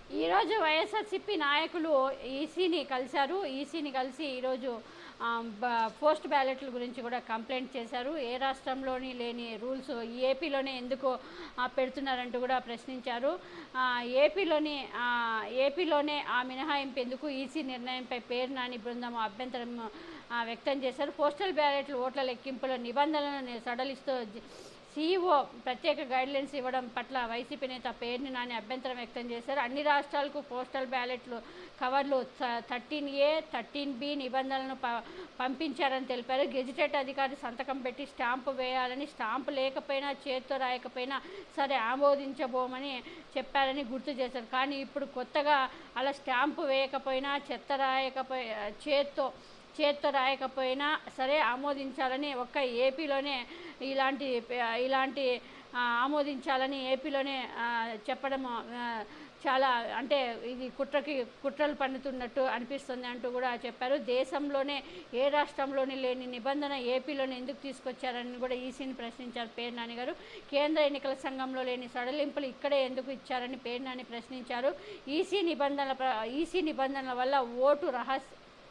ఈరోజు వైఎస్ఆర్సిపి నాయకులు ఈసీని కలిశారు ఈసీని కలిసి ఈరోజు ఆ, బ- పోస్ట్ బ్యాలెట్ల గురించి కూడా కంప్లైంట్ చేశారు ఏ రాష్ట్రంలోని లేని రూల్స్ ఈ ఏపీలోనే ఎందుకు ఆ, పెడుతున్నారంటూ కూడా ప్రశ్నించారు ఆ, ఏపీలోని ఆ, ఏపీలోనే ఆ మినహాయింపు ఎందుకు ఈసీ నిర్ణయంపై పేరు నాని బృందం అభ్యంతరం ఆ, వ్యక్తం చేశారు పోస్టల్ బ్యాలెట్లు ఓట్ల లెక్కింపులో నిబంధనలను సడలిస్తూ జ- సీఈఓ ప్రత్యేక గైడ్లైన్స్ ఇవ్వడం పట్ల వైసీపీ నేత పేర్ని నాని అభ్యంతరం వ్యక్తం చేశారు అన్ని రాష్ట్రాలకు పోస్టల్ బ్యాలెట్లు కవర్లు థర్టీన్ ఏ థర్టీన్ బి నిబంధనలను ప పంపించారని తెలిపారు గెజిటెట్ అధికారి సంతకం పెట్టి స్టాంపు వేయాలని స్టాంపు లేకపోయినా చేత్తో రాయకపోయినా సరే ఆమోదించబోమని చెప్పారని గుర్తు చేశారు కానీ ఇప్పుడు కొత్తగా అలా స్టాంపు వేయకపోయినా చెత్త రాయకపోయి చేత్తో చేత్తో రాయకపోయినా సరే ఆమోదించాలని ఒక్క ఏపీలోనే ఇలాంటి ఇలాంటి ఆ, ఆమోదించాలని ఏపీలోనే ఆ, చెప్పడం ఆ, చాలా అంటే ఇది కుట్రకి కుట్రలు పన్నుతున్నట్టు అనిపిస్తుంది అంటూ కూడా చెప్పారు దేశంలోనే ఏ రాష్ట్రంలోని లేని నిబంధన ఏపీలోనే ఎందుకు తీసుకొచ్చారని కూడా ఈసీని ప్రశ్నించారు పేరు నాని గారు కేంద్ర ఎన్నికల సంఘంలో లేని సడలింపులు ఇక్కడే ఎందుకు ఇచ్చారని పేరు నాని ప్రశ్నించారు ఈసీ నిబంధనల ప్ర- ఈసీ నిబంధనల వల్ల ఓటు రహస్య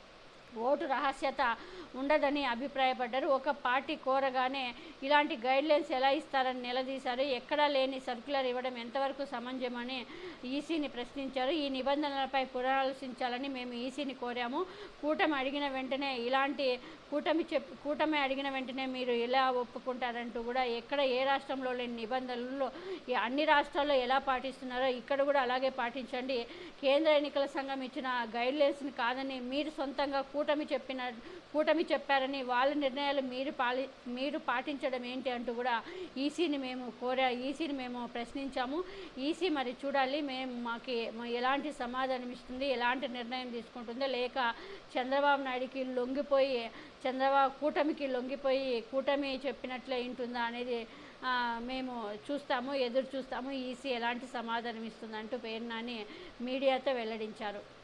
ఓటు రహస్యత ఉండదని అభిప్రాయపడ్డారు ఒక పార్టీ కోరగానే ఇలాంటి గైడ్లైన్స్ ఎలా ఇస్తారని నిలదీశారు ఎక్కడా లేని సర్క్యులర్ ఇవ్వడం ఎంతవరకు సమంజమని ఈసీని ప్రశ్నించారు ఈ నిబంధనలపై పునరాలోచించాలని మేము ఈసీని కోరాము కూటమి అడిగిన వెంటనే ఇలాంటి కూటమి చెప్ కూటమి అడిగిన వెంటనే మీరు ఎలా ఒప్పుకుంటారంటూ కూడా ఎక్కడ ఏ రాష్ట్రంలో లేని నిబంధనలు ఈ అన్ని రాష్ట్రాల్లో ఎలా పాటిస్తున్నారో ఇక్కడ కూడా అలాగే పాటించండి కేంద్ర ఎన్నికల సంఘం ఇచ్చిన గైడ్లైన్స్ని కాదని మీరు సొంతంగా కూటమి చెప్పిన కూటమి చెప్పారని వాళ్ళ నిర్ణయాలు మీరు పాలి మీరు పాటించడం ఏంటి అంటూ కూడా ఈసీని మేము కోరా ఈసీని మేము ప్రశ్నించాము ఈసీ మరి చూడాలి మేము మాకు మా ఎలాంటి సమాధానం ఇస్తుంది ఎలాంటి నిర్ణయం తీసుకుంటుందో లేక చంద్రబాబు నాయుడికి లొంగిపోయి చంద్రబాబు కూటమికి లొంగిపోయి కూటమి చెప్పినట్లే ఉంటుందా అనేది ఆ, మేము చూస్తాము ఎదురు చూస్తాము ఈసీ ఎలాంటి సమాధానం ఇస్తుందంటూ పేరు నాని మీడియాతో వెల్లడించారు